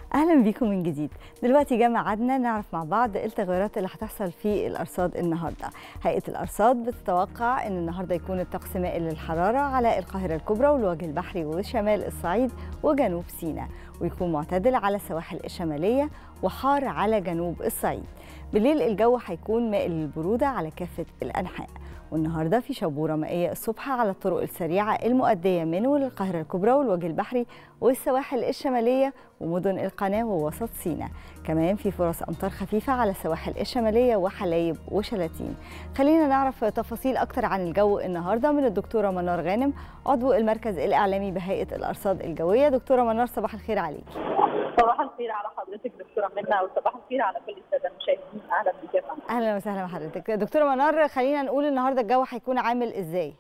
اهلا بيكم من جديد دلوقتي جه ميعادنا نعرف مع بعض التغيرات اللي هتحصل في الارصاد النهارده هيئه الارصاد بتتوقع ان النهارده يكون الطقس مائل للحراره على القاهره الكبرى والوجه البحري وشمال الصعيد وجنوب سيناء ويكون معتدل على السواحل الشماليه وحار على جنوب الصعيد بالليل الجو هيكون مائل للبروده على كافه الانحاء والنهارده في شبوره مائيه الصبح على الطرق السريعه المؤديه من وللقاهره الكبرى والوجه البحري والسواحل الشماليه ومدن القناه ووسط سيناء كمان في فرص امطار خفيفه على السواحل الشماليه وحلايب وشلاتين خلينا نعرف تفاصيل اكتر عن الجو النهارده من الدكتوره منار غانم عضو المركز الاعلامي بهيئه الارصاد الجويه دكتوره منار صباح الخير عليكي صباح الخير على حضرتك دكتوره منى وصباح الخير على كل الساده المشاهدين اهلا بك يا فندم اهلا وسهلا بحضرتك دكتوره منار خلينا نقول النهارده الجو هيكون عامل ازاي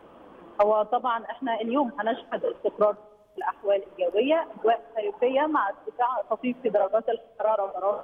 هو طبعا احنا اليوم هنشهد استقرار في الاحوال الجويه اجواء خريفيه مع ارتفاع طفيف في درجات الحراره ورا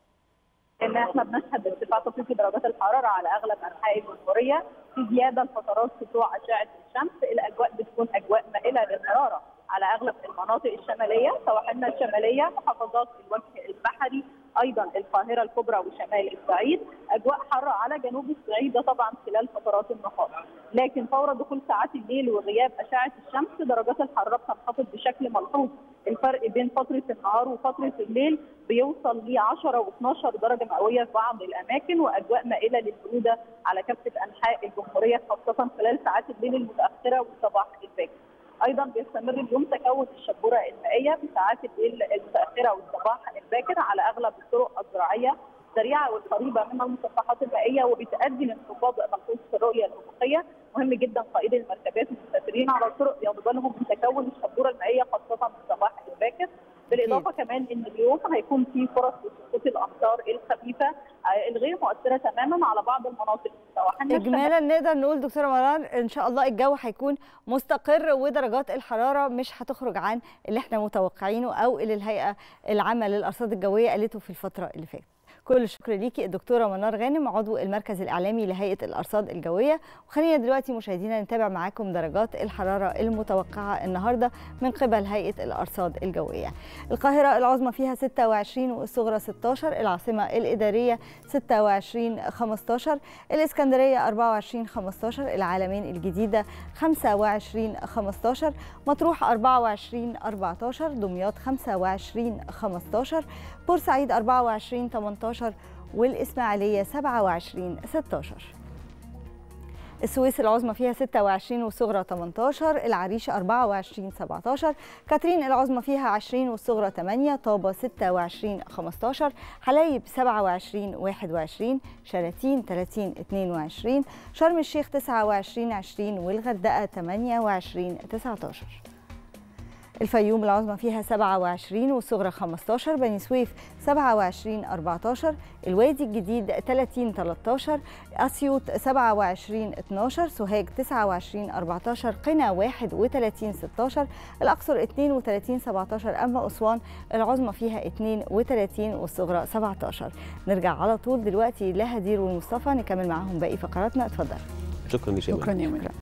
ان احنا بنشهد ارتفاع طفيف في درجات الحراره على اغلب انحاء الجمهوريه في زياده لفترات سطوع اشعه الشمس الاجواء بتكون اجواء مائله للحراره على اغلب المناطق الشماليه سواحلنا الشماليه محافظات الوجه البحري ايضا القاهره الكبرى وشمال الصعيد اجواء حاره على جنوب الصعيد ده طبعا خلال فترات النهار لكن فور دخول ساعات الليل وغياب اشعه الشمس درجات الحراره بتنخفض بشكل ملحوظ الفرق بين فتره النهار وفتره الليل بيوصل ل 10 و12 درجه مئويه في بعض الاماكن واجواء مائله للبروده على كافه انحاء الجمهوريه خاصه خلال ساعات الليل المتاخره والصباح الباكر. ايضا بيستمر اليوم تكون الشبوره المائيه في ساعات الليل المتاخره والصباح الباكر على اغلب الطرق الزراعيه السريعه والقريبه من المسطحات المائيه وبتؤدي لانخفاض ملحوظ في الرؤيه الافقيه مهم جدا قائدي المركبات والمسافرين على الطرق ياخدوا بالهم من تكون الشبوره المائيه خاصه في الصباح الباكر بالاضافه كمان ان اليوم هيكون في فرص لسقوط الامطار الخفيفه الغير مؤثره تماما على بعض المناطق اجمالا نقدر نقول دكتوره مرار ان شاء الله الجو هيكون مستقر ودرجات الحراره مش هتخرج عن اللي احنا متوقعينه او اللي الهيئه العامه للارصاد الجويه قالته في الفتره اللي فاتت كل الشكر ليكي الدكتوره منار غانم عضو المركز الاعلامي لهيئه الارصاد الجويه وخلينا دلوقتي مشاهدينا نتابع معاكم درجات الحراره المتوقعه النهارده من قبل هيئه الارصاد الجويه القاهره العظمى فيها 26 والصغرى 16 العاصمه الاداريه 26 15 الاسكندريه 24 15 العالمين الجديده 25 15 مطروح 24 14 دمياط 25 15 بورسعيد 24 18 والإسماعيلية 27 16 السويس العظمى فيها 26 والصغرى 18 العريش 24 17 كاترين العظمى فيها 20 والصغرى 8 طابة 26 15 حلايب 27 21 شلاتين 30 22 شرم الشيخ 29 20 والغردقة 28 19 الفيوم العظمى فيها 27 والصغرى 15 بني سويف 27 14 الوادي الجديد 30 13 اسيوط 27 12 سوهاج 29 14 قنا 31 16 الاقصر 32 17 اما اسوان العظمى فيها 32 والصغرى 17 نرجع على طول دلوقتي لهدير والمصطفى نكمل معاهم باقي فقراتنا اتفضل شكرا يا شكرا يا